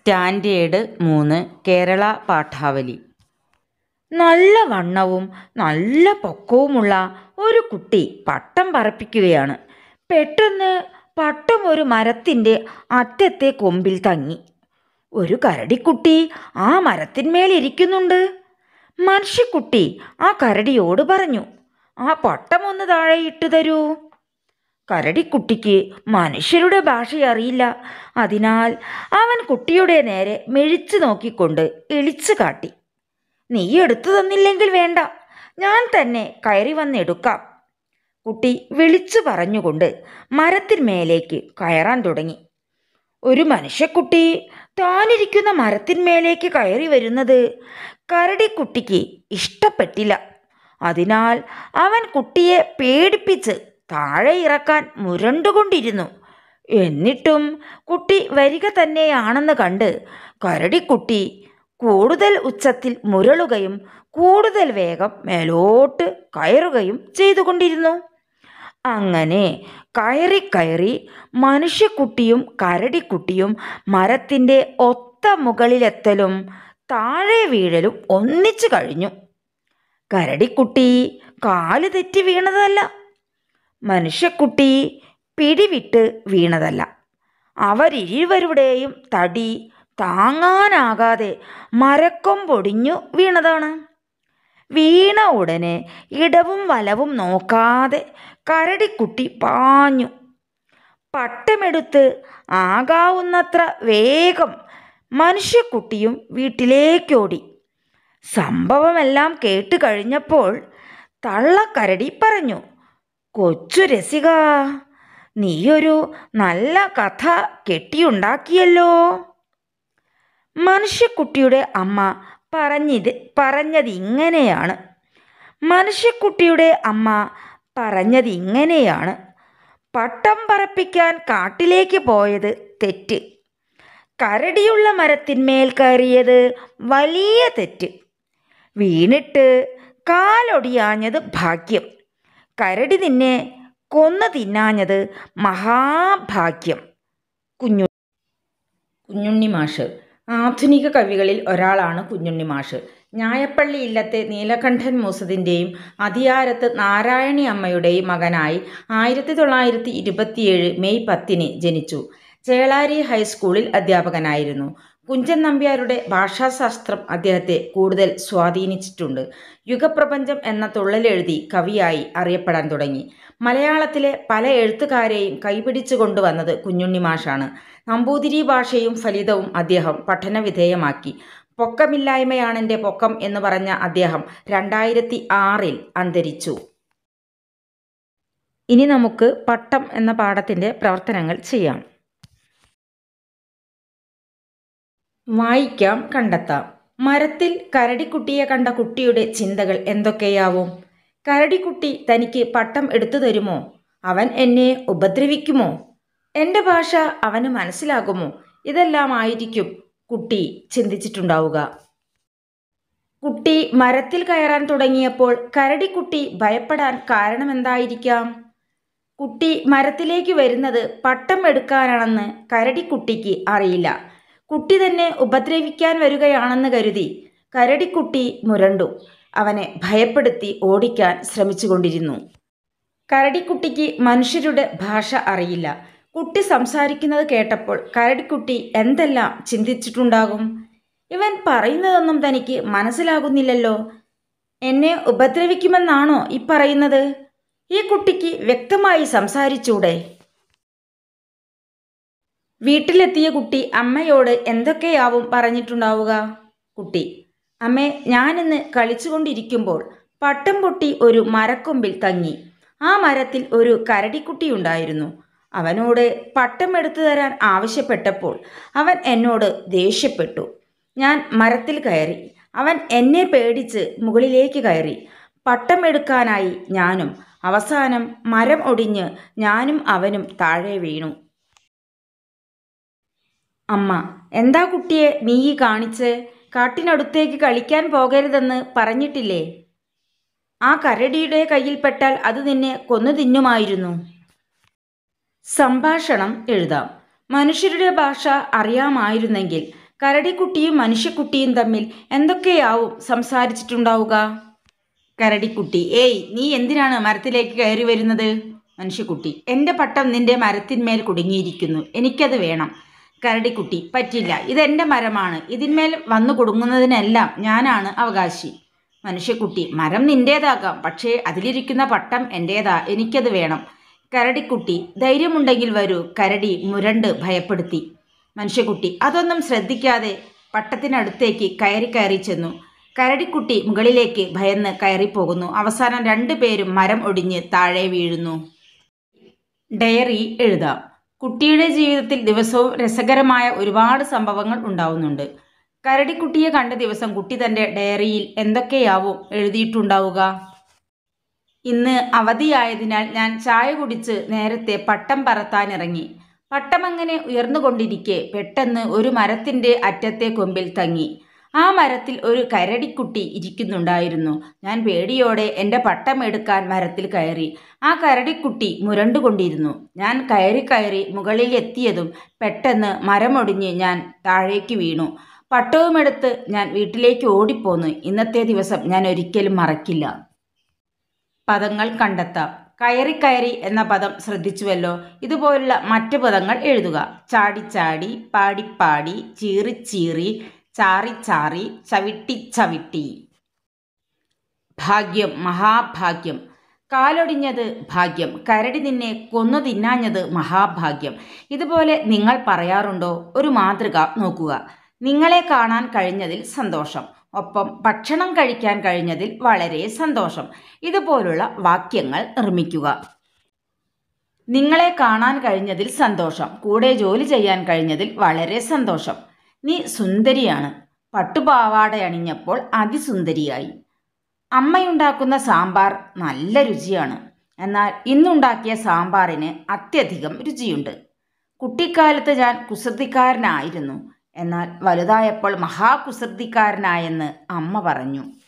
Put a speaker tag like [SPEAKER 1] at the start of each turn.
[SPEAKER 1] standard മൂന്ന് കേരള പാഠാവലി നല്ല വണ്ണവും നല്ല പൊക്കവുമുള്ള ഒരു കുട്ടി പട്ടം പറപ്പിക്കുകയാണ് പെട്ടെന്ന് പട്ടം ഒരു മരത്തിൻ്റെ അറ്റത്തെ കൊമ്പിൽ തങ്ങി ഒരു കരടിക്കുട്ടി ആ മരത്തിന്മേൽ ഇരിക്കുന്നുണ്ട് മനുഷ്യക്കുട്ടി ആ കരടിയോട് പറഞ്ഞു ആ പട്ടം ഒന്ന് താഴെ ഇട്ടു തരൂ കരടിക്കുട്ടിക്ക് മനുഷ്യരുടെ ഭാഷ അറിയില്ല അതിനാൽ അവൻ കുട്ടിയുടെ നേരെ മെഴിച്ചു നോക്കിക്കൊണ്ട് എളിച്ചു കാട്ടി നീ എടുത്തു തന്നില്ലെങ്കിൽ വേണ്ട ഞാൻ തന്നെ കയറി വന്നെടുക്കാം കുട്ടി വിളിച്ചു പറഞ്ഞുകൊണ്ട് മരത്തിന്മേലേക്ക് കയറാൻ തുടങ്ങി ഒരു മനുഷ്യക്കുട്ടി താനിരിക്കുന്ന മരത്തിന്മേലേക്ക് കയറി വരുന്നത് കരടിക്കുട്ടിക്ക് ഇഷ്ടപ്പെട്ടില്ല അതിനാൽ അവൻ കുട്ടിയെ പേടിപ്പിച്ച് താഴെ ഇറക്കാൻ മുരണ്ടുകൊണ്ടിരുന്നു എന്നിട്ടും കുട്ടി വരിക തന്നെയാണെന്ന് കണ്ട് കരടിക്കുട്ടി കൂടുതൽ ഉച്ചത്തിൽ മുരളുകയും കൂടുതൽ വേഗം മേലോട്ട് കയറുകയും ചെയ്തുകൊണ്ടിരുന്നു അങ്ങനെ കയറി കയറി മനുഷ്യക്കുട്ടിയും കരടിക്കുട്ടിയും മരത്തിൻ്റെ ഒത്ത മുകളിലെത്തലും താഴെ വീഴലും ഒന്നിച്ചു കഴിഞ്ഞു കരടിക്കുട്ടി കാല് തെറ്റി വീണതല്ല മനുഷ്യക്കുട്ടി പിടിവിട്ട് വീണതല്ല അവരിരുവരുടെയും തടി താങ്ങാനാകാതെ മരക്കൊമ്പൊടിഞ്ഞു വീണതാണ് വീണ ഉടനെ ഇടവും വലവും നോക്കാതെ കരടിക്കുട്ടി പാഞ്ഞു പട്ടമെടുത്ത് ആകാവുന്നത്ര വേഗം മനുഷ്യക്കുട്ടിയും വീട്ടിലേക്കോടി സംഭവമെല്ലാം കേട്ട് കഴിഞ്ഞപ്പോൾ തള്ളക്കരടി പറഞ്ഞു കൊച്ചു രസിക നീയൊരു നല്ല കഥ കെട്ടിയുണ്ടാക്കിയല്ലോ മനുഷ്യക്കുട്ടിയുടെ അമ്മ പറഞ്ഞത് പറഞ്ഞതിങ്ങനെയാണ് മനുഷ്യക്കുട്ടിയുടെ അമ്മ പറഞ്ഞതിങ്ങനെയാണ് പട്ടം പറപ്പിക്കാൻ കാട്ടിലേക്ക് പോയത് തെറ്റ് കരടിയുള്ള മരത്തിന്മേൽ കയറിയത് വലിയ തെറ്റ് വീണിട്ട് കാലൊടിയാഞ്ഞത് ഭാഗ്യം കരടി നിന്നെ കൊന്നു തിന്നാഞ്ഞത് മഹാഭാഗ്യം കുഞ്ഞു കുഞ്ഞുണ്ണി മാഷ് ആധുനിക കവികളിൽ ഒരാളാണ് കുഞ്ഞുണ്ണി മാഷ് ഞായപ്പള്ളി ഇല്ലത്തെ നീലകണ്ഠൻ മൂസതിൻ്റെയും അതിയാരത്ത് നാരായണി അമ്മയുടെയും മകനായി ആയിരത്തി തൊള്ളായിരത്തി ഇരുപത്തിയേഴ് മെയ് പത്തിന് ജനിച്ചു ചേളാരി ഹൈസ്കൂളിൽ അധ്യാപകനായിരുന്നു കുഞ്ചൻ നമ്പ്യാരുടെ ഭാഷാശാസ്ത്രം അദ്ദേഹത്തെ കൂടുതൽ സ്വാധീനിച്ചിട്ടുണ്ട് യുഗപ്രപഞ്ചം എന്ന തുള്ളലെഴുതി കവിയായി അറിയപ്പെടാൻ തുടങ്ങി മലയാളത്തിലെ പല എഴുത്തുകാരെയും കൈപിടിച്ചു കൊണ്ടുവന്നത് കുഞ്ഞുണ്ണി മാഷാണ് നമ്പൂതിരി ഭാഷയും ഫലിതവും അദ്ദേഹം പഠനവിധേയമാക്കി പൊക്കമില്ലായ്മയാണെൻ്റെ പൊക്കം എന്ന് പറഞ്ഞ അദ്ദേഹം രണ്ടായിരത്തി ആറിൽ അന്തരിച്ചു ഇനി നമുക്ക് പട്ടം എന്ന പാഠത്തിൻ്റെ പ്രവർത്തനങ്ങൾ ചെയ്യാം വായിക്കാം കണ്ടെത്താം മരത്തിൽ കരടിക്കുട്ടിയെ കണ്ട കുട്ടിയുടെ ചിന്തകൾ എന്തൊക്കെയാവും കരടിക്കുട്ടി തനിക്ക് പട്ടം എടുത്തു തരുമോ അവൻ എന്നെ ഉപദ്രവിക്കുമോ എൻ്റെ ഭാഷ അവന് മനസ്സിലാകുമോ ഇതെല്ലാം ആയിരിക്കും കുട്ടി ചിന്തിച്ചിട്ടുണ്ടാവുക കുട്ടി മരത്തിൽ കയറാൻ തുടങ്ങിയപ്പോൾ കരടിക്കുട്ടി ഭയപ്പെടാൻ കാരണമെന്തായിരിക്കാം കുട്ടി മരത്തിലേക്ക് വരുന്നത് പട്ടം എടുക്കാനാണെന്ന് കരടിക്കുട്ടിക്ക് അറിയില്ല കുട്ടി തന്നെ ഉപദ്രവിക്കാൻ വരികയാണെന്ന് കരുതി കരടിക്കുട്ടി മുരണ്ടു അവനെ ഭയപ്പെടുത്തി ഓടിക്കാൻ ശ്രമിച്ചുകൊണ്ടിരുന്നു കരടിക്കുട്ടിക്ക് മനുഷ്യരുടെ ഭാഷ അറിയില്ല കുട്ടി സംസാരിക്കുന്നത് കേട്ടപ്പോൾ കരടിക്കുട്ടി എന്തെല്ലാം ചിന്തിച്ചിട്ടുണ്ടാകും ഇവൻ പറയുന്നതൊന്നും തനിക്ക് മനസ്സിലാകുന്നില്ലല്ലോ എന്നെ ഉപദ്രവിക്കുമെന്നാണോ ഈ പറയുന്നത് ഈ കുട്ടിക്ക് വ്യക്തമായി സംസാരിച്ചൂടെ വീട്ടിലെത്തിയ കുട്ടി അമ്മയോട് എന്തൊക്കെയാവും പറഞ്ഞിട്ടുണ്ടാവുക കുട്ടി അമ്മേ ഞാനിന്ന് കളിച്ചുകൊണ്ടിരിക്കുമ്പോൾ പട്ടം പൊട്ടി ഒരു മരക്കൊമ്പിൽ തങ്ങി ആ മരത്തിൽ ഒരു കരടിക്കുട്ടിയുണ്ടായിരുന്നു അവനോട് പട്ടം എടുത്തു തരാൻ ആവശ്യപ്പെട്ടപ്പോൾ അവൻ എന്നോട് ദേഷ്യപ്പെട്ടു ഞാൻ മരത്തിൽ കയറി അവൻ എന്നെ പേടിച്ച് മുകളിലേക്ക് കയറി പട്ടം എടുക്കാനായി ഞാനും അവസാനം മരം ഒടിഞ്ഞ് ഞാനും അവനും താഴെ വീണു അമ്മ എന്താ കുട്ടിയെ നീ ഈ കാണിച്ച് കാട്ടിനടുത്തേക്ക് കളിക്കാൻ പോകരുതെന്ന് പറഞ്ഞിട്ടില്ലേ ആ കരടിയുടെ കയ്യിൽപ്പെട്ടാൽ അത് നിന്നെ കൊന്നു തിന്നുമായിരുന്നു സംഭാഷണം എഴുതാം മനുഷ്യരുടെ ഭാഷ അറിയാമായിരുന്നെങ്കിൽ കരടിക്കുട്ടിയും മനുഷ്യക്കുട്ടിയും തമ്മിൽ എന്തൊക്കെയാവും സംസാരിച്ചിട്ടുണ്ടാവുക കരടിക്കുട്ടി ഏയ് നീ എന്തിനാണ് മരത്തിലേക്ക് കയറി വരുന്നത് മനുഷ്യക്കുട്ടി എൻ്റെ പട്ടം നിന്റെ മരത്തിന്മേൽ കുടുങ്ങിയിരിക്കുന്നു എനിക്കത് വേണം കരടിക്കുട്ടി പറ്റില്ല ഇതെൻ്റെ മരമാണ് ഇതിന്മേൽ വന്നു കുടുങ്ങുന്നതിനെല്ലാം ഞാനാണ് അവകാശി മനുഷ്യക്കുട്ടി മരം നിന്റേതാകാം പക്ഷേ അതിലിരിക്കുന്ന പട്ടം എൻ്റേതാ എനിക്കത് വേണം കരടിക്കുട്ടി ധൈര്യമുണ്ടെങ്കിൽ വരൂ കരടി മുരണ്ട് ഭയപ്പെടുത്തി മനുഷ്യക്കുട്ടി അതൊന്നും ശ്രദ്ധിക്കാതെ പട്ടത്തിനടുത്തേക്ക് കയറി കയറി ചെന്നു കരടിക്കുട്ടി മുകളിലേക്ക് ഭയന്ന് കയറിപ്പോകുന്നു അവസാനം രണ്ടുപേരും മരം ഒടിഞ്ഞ് താഴെ വീഴുന്നു ഡയറി എഴുതാം കുട്ടിയുടെ ജീവിതത്തിൽ ദിവസവും രസകരമായ ഒരുപാട് സംഭവങ്ങൾ ഉണ്ടാവുന്നുണ്ട് കരടിക്കുട്ടിയെ കണ്ട ദിവസം കുട്ടി തൻ്റെ ഡയറിയിൽ എന്തൊക്കെയാവും എഴുതിയിട്ടുണ്ടാവുക ഇന്ന് അവധിയായതിനാൽ ഞാൻ ചായ കുടിച്ച് നേരത്തെ പട്ടം പറത്താനിറങ്ങി പട്ടമങ്ങനെ ഉയർന്നുകൊണ്ടിരിക്കെ പെട്ടെന്ന് ഒരു മരത്തിൻ്റെ അറ്റത്തെ കൊമ്പിൽ തങ്ങി ആ മരത്തിൽ ഒരു കരടിക്കുട്ടി ഇരിക്കുന്നുണ്ടായിരുന്നു ഞാൻ പേടിയോടെ എൻ്റെ പട്ടം എടുക്കാൻ മരത്തിൽ കയറി ആ കരടിക്കുട്ടി മുരണ്ടുകൊണ്ടിരുന്നു ഞാൻ കയറി കയറി മുകളിൽ എത്തിയതും പെട്ടെന്ന് മരമൊടിഞ്ഞ് ഞാൻ താഴേക്ക് വീണു പട്ടവുമെടുത്ത് ഞാൻ വീട്ടിലേക്ക് ഓടിപ്പോന്നു ഇന്നത്തെ ദിവസം ഞാൻ ഒരിക്കലും മറക്കില്ല പദങ്ങൾ കണ്ടെത്താം കയറി കയറി എന്ന പദം ശ്രദ്ധിച്ചുവല്ലോ ഇതുപോലുള്ള മറ്റ് പദങ്ങൾ എഴുതുക ചാടിച്ചാടി പാടിപ്പാടി ചീറി ചീറി ചാറി ചാറി ചവിട്ടി ചവിട്ടി ഭാഗ്യം മഹാഭാഗ്യം കാലൊടിഞ്ഞത് ഭാഗ്യം കരടി നിന്നെ കൊന്നു തിന്നാഞ്ഞത് മഹാഭാഗ്യം ഇതുപോലെ നിങ്ങൾ പറയാറുണ്ടോ ഒരു മാതൃക നോക്കുക നിങ്ങളെ കാണാൻ കഴിഞ്ഞതിൽ സന്തോഷം ഒപ്പം ഭക്ഷണം കഴിക്കാൻ കഴിഞ്ഞതിൽ വളരെ സന്തോഷം ഇതുപോലുള്ള വാക്യങ്ങൾ നിർമ്മിക്കുക നിങ്ങളെ കാണാൻ കഴിഞ്ഞതിൽ സന്തോഷം കൂടെ ജോലി ചെയ്യാൻ കഴിഞ്ഞതിൽ വളരെ സന്തോഷം നീ സുന്ദരിയാണ് പട്ടുപാവാട അണിഞ്ഞപ്പോൾ അതിസുന്ദരിയായി അമ്മയുണ്ടാക്കുന്ന സാമ്പാർ നല്ല രുചിയാണ് എന്നാൽ ഇന്നുണ്ടാക്കിയ സാമ്പാറിന് അത്യധികം രുചിയുണ്ട് കുട്ടിക്കാലത്ത് ഞാൻ കുസൃതിക്കാരനായിരുന്നു എന്നാൽ വലുതായപ്പോൾ മഹാകുസൃതിക്കാരനായെന്ന് അമ്മ പറഞ്ഞു